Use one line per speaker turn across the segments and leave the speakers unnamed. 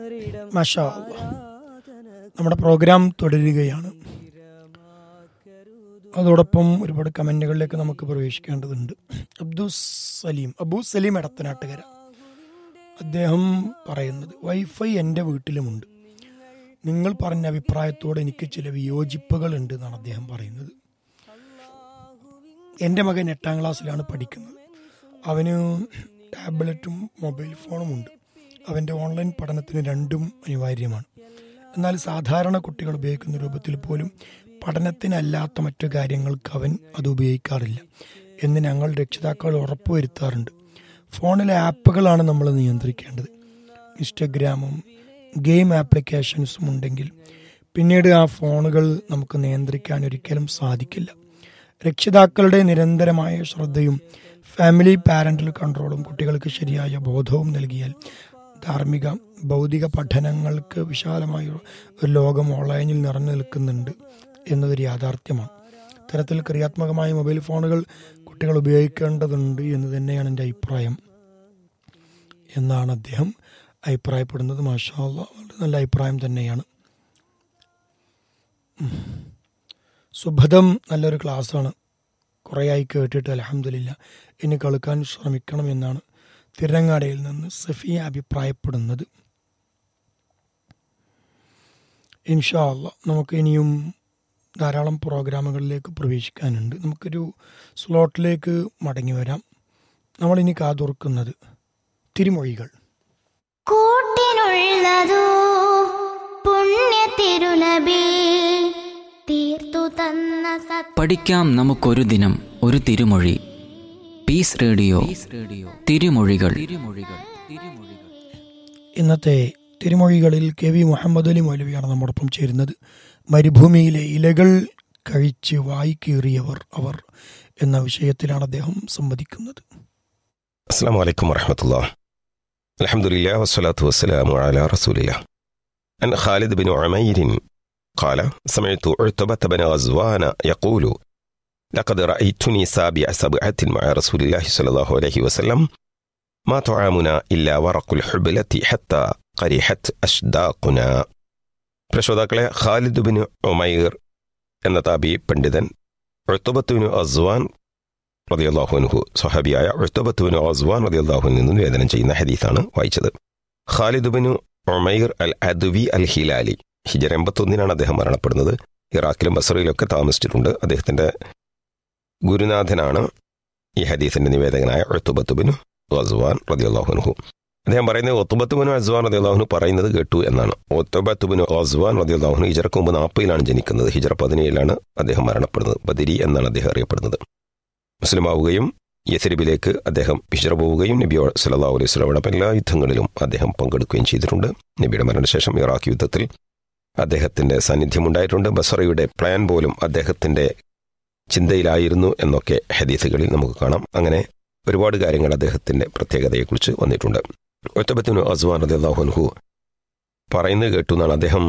മാഷാ അല്ലാ. നമ്മുടെ പ്രോഗ്രാം തുടരുകയാണ് അതോടൊപ്പം ഒരുപാട് കമന്റുകളിലേക്ക് നമുക്ക് പ്രവേശിക്കേണ്ടതുണ്ട് അബ്ദു സലീം അബു സലീം എടത്തനാട്ടുകര അദ്ദേഹം പറയുന്നത് വൈഫൈ എൻ്റെ വീട്ടിലുമുണ്ട് നിങ്ങൾ പറഞ്ഞ അഭിപ്രായത്തോട് എനിക്ക് ചില വിയോജിപ്പുകൾ ഉണ്ട് എന്നാണ് അദ്ദേഹം പറയുന്നത് എൻ്റെ മകൻ എട്ടാം ക്ലാസ്സിലാണ് പഠിക്കുന്നത് അവന് ടാബ്ലറ്റും മൊബൈൽ ഫോണും ഉണ്ട് അവൻ്റെ ഓൺലൈൻ പഠനത്തിന് രണ്ടും അനിവാര്യമാണ് എന്നാൽ സാധാരണ കുട്ടികൾ ഉപയോഗിക്കുന്ന രൂപത്തിൽ പോലും പഠനത്തിനല്ലാത്ത മറ്റു കാര്യങ്ങൾക്ക് അവൻ അത് ഉപയോഗിക്കാറില്ല എന്ന് ഞങ്ങൾ രക്ഷിതാക്കൾ ഉറപ്പുവരുത്താറുണ്ട് ഫോണിലെ ആപ്പുകളാണ് നമ്മൾ നിയന്ത്രിക്കേണ്ടത് ഇൻസ്റ്റഗ്രാമും ഗെയിം ആപ്ലിക്കേഷൻസും ഉണ്ടെങ്കിൽ പിന്നീട് ആ ഫോണുകൾ നമുക്ക് നിയന്ത്രിക്കാൻ ഒരിക്കലും സാധിക്കില്ല രക്ഷിതാക്കളുടെ നിരന്തരമായ ശ്രദ്ധയും ഫാമിലി പാരന്റൽ കൺട്രോളും കുട്ടികൾക്ക് ശരിയായ ബോധവും നൽകിയാൽ ധാർമ്മിക ഭൗതിക പഠനങ്ങൾക്ക് വിശാലമായ ഒരു ലോകം ഓൺലൈനിൽ നിറഞ്ഞു നിൽക്കുന്നുണ്ട് എന്നതൊരു യാഥാർത്ഥ്യമാണ് ഇത്തരത്തിൽ ക്രിയാത്മകമായ മൊബൈൽ ഫോണുകൾ കുട്ടികൾ ഉപയോഗിക്കേണ്ടതുണ്ട് എന്ന് തന്നെയാണ് എൻ്റെ അഭിപ്രായം എന്നാണ് അദ്ദേഹം അഭിപ്രായപ്പെടുന്നത് മാഷാ അല്ലാ വളരെ നല്ല അഭിപ്രായം തന്നെയാണ് ഉം. സുഭദം നല്ലൊരു ക്ലാസ്സാണ് കുറേയായി കേട്ടിട്ട് അലഹമില്ല ഇനി കളിക്കാൻ ശ്രമിക്കണം എന്നാണ് തിരങ്ങാടയിൽ നിന്ന് സഫിയ അഭിപ്രായപ്പെടുന്നത് ഇൻഷാ അല്ലാ നമുക്ക് ഇനിയും ധാരാളം പ്രോഗ്രാമുകളിലേക്ക് പ്രവേശിക്കാനുണ്ട് നമുക്കൊരു സ്ലോട്ടിലേക്ക് മടങ്ങി വരാം നമ്മളിനി കാതോർക്കുന്നത് തിരുമൊഴികൾ
കൂട്ടിനുള്ളതോ പുണ്യ തിരുനബി തീർത്തു തന്ന സത്
പഠിക്കാം നമുക്കൊരു ദിനം ഒരു തിരുമൊഴി പീസ് റേഡിയോ തിരുമൊഴികൾ തിരുമൊഴികൾ തിരുമൊഴികൾ
ഇന്നത്തെ തിരുമൊഴികളിൽ കെ വി മുഹമ്മദ് അലി മൗലവിയാണ് നമ്മോടൊപ്പം ചേരുന്നത് മരുഭൂമിയിലെ ഇലകൾ കഴിച്ച് വായിക്കേറിയവർ അവർ എന്ന വിഷയത്തിലാണ് അദ്ദേഹം സംവദിക്കുന്നത്
السلام عليكم ورحمة الله الحمد لله والصلاة والسلام على رسول الله عن خالد بن عمير قال سمعت عتبة بن غزوان يقول لقد رأيتني سابع سبعة مع رسول الله صلى الله عليه وسلم ما طعامنا إلا ورق الحبلة حتى قريحت أشداقنا പ്രശോതാക്കളെ ഖാലിദ് ബിൻ ഉമൈർ എന്ന താബി പണ്ഡിതൻ ഉത്തുബത്തുവിന് അസ്വാൻ റതിയല്ലാഹുൻഹു സ്വഹാബിയായ ഉത്തുബത്തുവിന് അസ്വാൻ റതിയല്ലാഹുവിൽ നിന്ന് നിവേദനം ചെയ്യുന്ന ഹദീസാണ് വായിച്ചത് Khalid bin Umair al Adawi al Hilali ഹിജർ എൺപത്തൊന്നിനാണ് അദ്ദേഹം മരണപ്പെടുന്നത് ഇറാഖിലും ബസറയിലൊക്കെ താമസിച്ചിട്ടുണ്ട് അദ്ദേഹത്തിന്റെ ഗുരുനാഥനാണ് ഈ ഹദീസിന്റെ നിവേദകനായ ഉത്തുബത്തുബിൻ അസ്വാൻ റതിയല്ലാഹുൻഹു അദ്ദേഹം പറയുന്നത് ഒത്തുബത്തുബിന് അസ്വാൻ റതിയല്ലാഹുനു പറയുന്നത് കേട്ടു എന്നാണ് ഒത്തുബത്തുബിന് അസ്വാൻ റതിയല്ലാഹുനു ഹിജറക്ക് മുമ്പ് നാൽപ്പതിലാണ് ജനിക്കുന്നത് ഹിജറ പതിനേഴിലാണ് അദ്ദേഹം മരണപ്പെടുന്നത് ബദിരി എന്നാണ് അദ്ദേഹം അറിയപ്പെടുന്നത് മുസ്ലിമാവുകയും യസരിബിലേക്ക് അദ്ദേഹം ഹിജറ പോവുകയും നബി സല്ലാ അലൈഹി സ്വലമോടൊപ്പം എല്ലാ യുദ്ധങ്ങളിലും അദ്ദേഹം പങ്കെടുക്കുകയും ചെയ്തിട്ടുണ്ട് നബിയുടെ മരണശേഷം ഇറാഖ് യുദ്ധത്തിൽ അദ്ദേഹത്തിന്റെ സാന്നിധ്യമുണ്ടായിട്ടുണ്ട് ബസറയുടെ പ്ലാൻ പോലും അദ്ദേഹത്തിന്റെ ചിന്തയിലായിരുന്നു എന്നൊക്കെ ഹദീസുകളിൽ നമുക്ക് കാണാം അങ്ങനെ ഒരുപാട് കാര്യങ്ങൾ അദ്ദേഹത്തിന്റെ പ്രത്യേകതയെക്കുറിച്ച് വന്നിട്ടുണ്ട് ഒറ്റബത്തിനു അസ്വാൻ അലി അള്ളാഹുൻഹു പറയുന്നത് കേട്ടു എന്നാണ് അദ്ദേഹം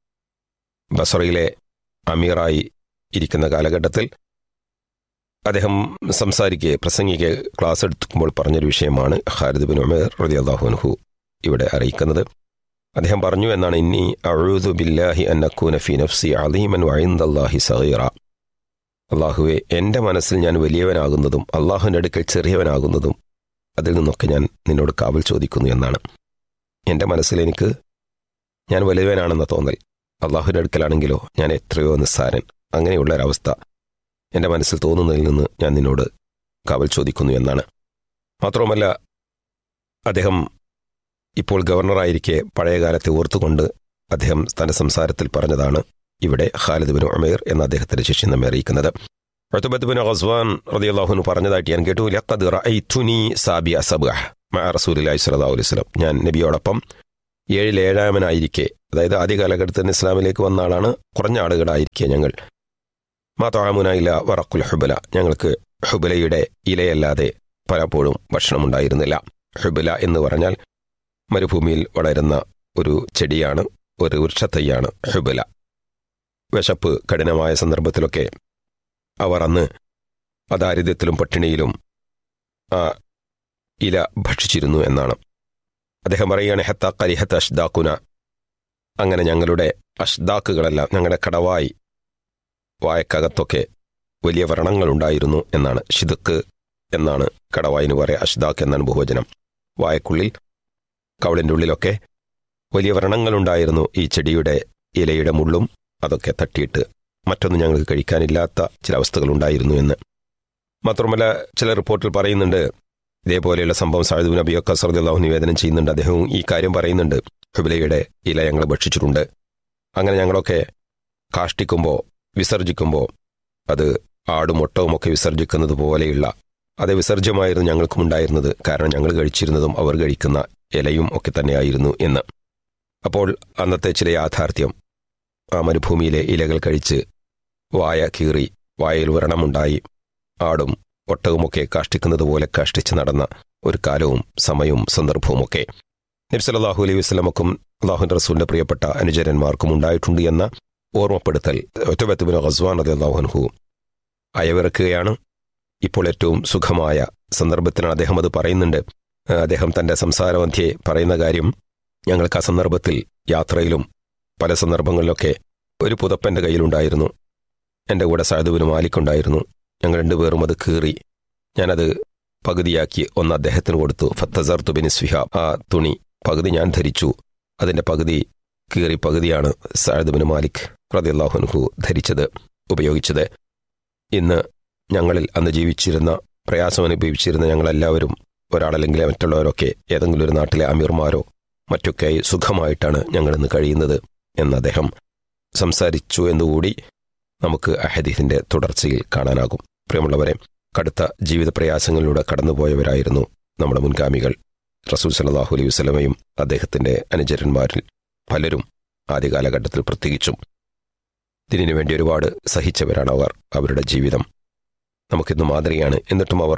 ബസറയിലെ അമീറായി ഇരിക്കുന്ന കാലഘട്ടത്തിൽ അദ്ദേഹം സംസാരിക്കെ പ്രസംഗിക്കെ ക്ലാസ് എടുക്കുമ്പോൾ പറഞ്ഞൊരു വിഷയമാണ് ഖാലിദ് ബിൻ ഉമേർ റതി അള്ളാഹുൻഹു ഇവിടെ അറിയിക്കുന്നത് അദ്ദേഹം പറഞ്ഞു എന്നാണ് ഇന്നി അഴൂദു ബില്ലാഹി അന്നക്കൂന ഫി നഫ്സി അലീമൻ വൈന്ദല്ലാഹി സഹീറ അള്ളാഹുവെ എൻ്റെ മനസ്സിൽ ഞാൻ വലിയവനാകുന്നതും അള്ളാഹുവിൻ്റെ അടുക്കൽ ചെറിയവനാകുന്നതും അതിൽ നിന്നൊക്കെ ഞാൻ നിന്നോട് കാവൽ ചോദിക്കുന്നു എന്നാണ് എൻ്റെ മനസ്സിൽ എനിക്ക് ഞാൻ വലിയവനാണെന്ന തോന്നൽ അള്ളാഹുവിൻ്റെ അടുക്കലാണെങ്കിലോ ഞാൻ എത്രയോ നിസ്സാരൻ അങ്ങനെയുള്ള ഒരവസ്ഥ എൻ്റെ മനസ്സിൽ തോന്നുന്നതിൽ നിന്ന് ഞാൻ നിന്നോട് കാവൽ ചോദിക്കുന്നു എന്നാണ് മാത്രവുമല്ല അദ്ദേഹം ഇപ്പോൾ ഗവർണറായിരിക്കെ പഴയകാലത്തെ ഓർത്തുകൊണ്ട് അദ്ദേഹം തന്റെ സംസാരത്തിൽ പറഞ്ഞതാണ് ഇവിടെ ഖാലിദ് ബിൻ ഉമേർ എന്ന അദ്ദേഹത്തിന്റെ ശിഷ്യൻ നമ്മെ അറിയിക്കുന്നത് ഉത്ബത്ത് ബിൻ ഖസ്വാൻ റളിയല്ലാഹു പറഞ്ഞതായിട്ട് ഞാൻ കേട്ടു ലഖദ് റഅയ്തുനി സാബിയ സബ്അഹ് മഅ റസൂലുള്ളാഹി സ്വല്ലല്ലാഹു അലൈഹി വസല്ലം ഞാൻ നബിയോടൊപ്പം ഏഴിൽ ഏഴാമനായിരിക്കെ അതായത് ആദ്യ കാലഘട്ടത്തിൽ ഇസ്ലാമിലേക്ക് വന്ന ആളാണ് കുറഞ്ഞ ആളുകളായിരിക്കെ ഞങ്ങൾ മാതാമുന ഇല വറക്കുൽ ഹുബല ഞങ്ങൾക്ക് ഹുബലയുടെ ഇലയല്ലാതെ പലപ്പോഴും ഭക്ഷണം ഉണ്ടായിരുന്നില്ല ഹുബല എന്ന് പറഞ്ഞാൽ മരുഭൂമിയിൽ വളരുന്ന ഒരു ചെടിയാണ് ഒരു വൃക്ഷത്തൈയാണ് ഹുബല വിശപ്പ് കഠിനമായ സന്ദർഭത്തിലൊക്കെ അവർ അന്ന് അദാരിദ്ര്യത്തിലും പട്ടിണിയിലും ആ ഇല ഭക്ഷിച്ചിരുന്നു എന്നാണ് അദ്ദേഹം പറയുകയാണ് ഹത്ത കരിഹത്ത് അഷ്ദാക്കുന അങ്ങനെ ഞങ്ങളുടെ അഷ്ദാക്കുകളെല്ലാം ഞങ്ങളുടെ കടവായി വായക്കകത്തൊക്കെ വലിയ വ്രണങ്ങളുണ്ടായിരുന്നു എന്നാണ് ഷിദുക്ക് എന്നാണ് കടവായിന് പറയാം അഷ്ദാക്ക് എന്നാണ് ബഹുവചനം വായക്കുള്ളിൽ കവളിൻ്റെ ഉള്ളിലൊക്കെ വലിയ വ്രണങ്ങളുണ്ടായിരുന്നു ഈ ചെടിയുടെ ഇലയുടെ മുള്ളും അതൊക്കെ തട്ടിയിട്ട് മറ്റൊന്നും ഞങ്ങൾക്ക് കഴിക്കാനില്ലാത്ത ചില അവസ്ഥകളുണ്ടായിരുന്നു എന്ന് മാത്രമല്ല ചില റിപ്പോർട്ടിൽ പറയുന്നുണ്ട് ഇതേപോലെയുള്ള സംഭവം സാഹിദ് നബി ഒക്കെ സർദാഹു നിവേദനം ചെയ്യുന്നുണ്ട് അദ്ദേഹവും ഈ കാര്യം പറയുന്നുണ്ട് ഹുബിലയുടെ ഇല ഞങ്ങൾ ഭക്ഷിച്ചിട്ടുണ്ട് അങ്ങനെ ഞങ്ങളൊക്കെ കാഷ്ടിക്കുമ്പോൾ വിസർജിക്കുമ്പോൾ അത് ആടും ഒട്ടവും ഒക്കെ വിസർജിക്കുന്നത് പോലെയുള്ള അതേ വിസർജ്യമായിരുന്നു ഞങ്ങൾക്കും ഉണ്ടായിരുന്നത് കാരണം ഞങ്ങൾ കഴിച്ചിരുന്നതും അവർ കഴിക്കുന്ന ഇലയും ഒക്കെ തന്നെയായിരുന്നു എന്ന് അപ്പോൾ അന്നത്തെ ചില യാഥാർത്ഥ്യം ആ മരുഭൂമിയിലെ ഇലകൾ കഴിച്ച് വായ കീറി വായയിൽ വ്രണമുണ്ടായി ആടും ഒട്ടകമൊക്കെ കാഷ്ടിക്കുന്നത് പോലെ കാഷ്ടിച്ച് നടന്ന ഒരു കാലവും സമയവും സന്ദർഭവുമൊക്കെ നബ്സലാഹു അലൈഹി വസ്ലമക്കും അള്ളാഹുന്റെ റസൂലിന്റെ പ്രിയപ്പെട്ട അനുചരന്മാർക്കും ഉണ്ടായിട്ടുണ്ട് എന്ന ഓർമ്മപ്പെടുത്തൽ ഒറ്റബത്തുബിൻ ഖസ്വാൻ അതി അള്ളാഹുൻഹു അയവിറക്കുകയാണ് ഇപ്പോൾ ഏറ്റവും സുഖമായ സന്ദർഭത്തിലാണ് അദ്ദേഹം അത് പറയുന്നുണ്ട് ആ, അദ്ദേഹം തന്റെ സംസാരമധ്യേ പറയുന്ന കാര്യം ഞങ്ങൾക്ക് ആ സന്ദർഭത്തിൽ യാത്രയിലും പല സന്ദർഭങ്ങളിലൊക്കെ ഒരു പുതപ്പന്റെ കയ്യിലുണ്ടായിരുന്നു എൻ്റെ കൂടെ സാധുവിന് മാലിക്കുണ്ടായിരുന്നു ഞങ്ങൾ രണ്ടുപേറും അത് കീറി ഞാനത് പകുതിയാക്കി ഒന്ന് അദ്ദേഹത്തിന് കൊടുത്തു ഫത്തസർത്തു ബിനിസ്വിഹ ആ തുണി പകുതി ഞാൻ ധരിച്ചു അതിന്റെ പകുതി കീറി പകുതിയാണ് സാദുബിന് മാലിക് റദിയല്ലാഹുൻഹു ധരിച്ചത് ഉപയോഗിച്ചത് ഇന്ന് ഞങ്ങളിൽ അന്ന് ജീവിച്ചിരുന്ന പ്രയാസം അനുഭവിച്ചിരുന്ന ഞങ്ങളെല്ലാവരും ഒരാളല്ലെങ്കിൽ മറ്റുള്ളവരൊക്കെ ഏതെങ്കിലും ഒരു നാട്ടിലെ അമീർമാരോ മറ്റൊക്കെയായി സുഖമായിട്ടാണ് ഞങ്ങൾ ഇന്ന് കഴിയുന്നത് എന്ന് അദ്ദേഹം സംസാരിച്ചു എന്നുകൂടി നമുക്ക് അഹദീസിന്റെ തുടർച്ചയിൽ കാണാനാകും പ്രിയമുള്ളവരെ കടുത്ത ജീവിത പ്രയാസങ്ങളിലൂടെ കടന്നുപോയവരായിരുന്നു നമ്മുടെ മുൻഗാമികൾ റസൂൽ സലാഹു അലൈഹി വസ്ലമയും അദ്ദേഹത്തിന്റെ അനുചരന്മാരിൽ പലരും ആദ്യ കാലഘട്ടത്തിൽ പ്രത്യേകിച്ചും ഇതിനു വേണ്ടി ഒരുപാട് സഹിച്ചവരാണ് അവർ അവരുടെ ജീവിതം നമുക്കിന്ന് മാതൃകയാണ് എന്നിട്ടും അവർ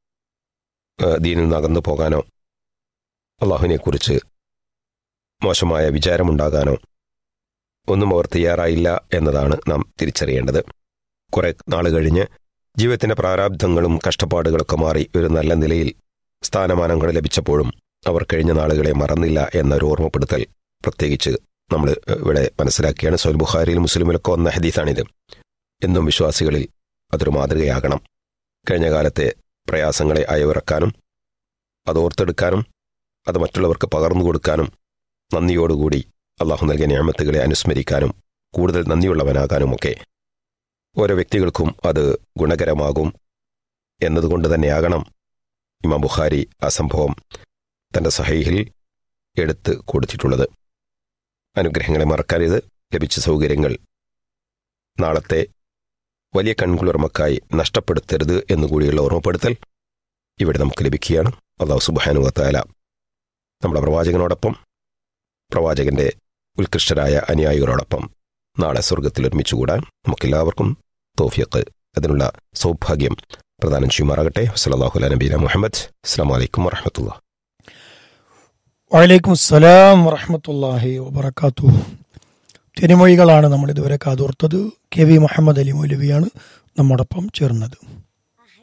ആ, ദീനിൽ നിന്ന് അകന്നു പോകാനോ അള്ളാഹുവിനെക്കുറിച്ച് മോശമായ വിചാരമുണ്ടാകാനോ ഒന്നും അവർ തയ്യാറായില്ല എന്നതാണ് നാം തിരിച്ചറിയേണ്ടത് കുറെ നാൾ കഴിഞ്ഞ് ജീവിതത്തിന്റെ പ്രാരാബ്ധങ്ങളും കഷ്ടപ്പാടുകളൊക്കെ മാറി ഒരു നല്ല നിലയിൽ സ്ഥാനമാനങ്ങൾ ലഭിച്ചപ്പോഴും അവർ കഴിഞ്ഞ നാളുകളെ മറന്നില്ല എന്നൊരു ഓർമ്മപ്പെടുത്തൽ പ്രത്യേകിച്ച് നമ്മൾ ഇവിടെ മനസ്സിലാക്കിയാണ് സോൽ ബുഖാരിയിൽ മുസ്ലിമിലൊക്കെ വന്ന ഹദീസാണിത് എന്നും വിശ്വാസികളിൽ അതൊരു മാതൃകയാകണം കഴിഞ്ഞ കാലത്തെ പ്രയാസങ്ങളെ അയവിറക്കാനും അത് ഓർത്തെടുക്കാനും അത് മറ്റുള്ളവർക്ക് പകർന്നു കൊടുക്കാനും നന്ദിയോടുകൂടി അള്ളാഹു നൽകിയ ഞാമത്തുകളെ അനുസ്മരിക്കാനും കൂടുതൽ നന്ദിയുള്ളവനാകാനുമൊക്കെ ഓരോ വ്യക്തികൾക്കും അത് ഗുണകരമാകും എന്നതുകൊണ്ട് തന്നെയാകണം ഇമാം ബുഖാരി ആ സംഭവം തന്റെ സഹൈഹിൽ എടുത്ത് കൊടുത്തിട്ടുള്ളത് അനുഗ്രഹങ്ങളെ മറക്കരുത് ലഭിച്ച സൗകര്യങ്ങൾ നാളത്തെ വലിയ കൺകുളിർമക്കായി നഷ്ടപ്പെടുത്തരുത് എന്നുകൂടിയുള്ള ഓർമ്മപ്പെടുത്തൽ ഇവിടെ നമുക്ക് ലഭിക്കുകയാണ് അള്ളാഹു സുബാനുവത്താല നമ്മുടെ പ്രവാചകനോടൊപ്പം പ്രവാചകന്റെ ഉത്കൃഷ്ടരായ അനുയായികളോടൊപ്പം നാളെ സ്വർഗത്തിൽ ഒരുമിച്ചുകൂടാൻ നമുക്കെല്ലാവർക്കും തോഫിയക്ക് അതിനുള്ള സൗഭാഗ്യം പ്രദാനം ചെയ്യുമാറാകട്ടെ വസലാഹു അല നബീന മുഹമ്മദ് അസ്സാം വലൈക്കും വറഹമത്തുള്ള
വലൈക്കും സലാം വറഹമത്തല്ലാഹി വബർക്കാത്തു തിരുമൊഴികളാണ് നമ്മൾ ഇതുവരെ കാതോർത്തത് കെ വി മുഹമ്മദ് അലി മൗലവിയാണ് നമ്മോടൊപ്പം ചേർന്നത്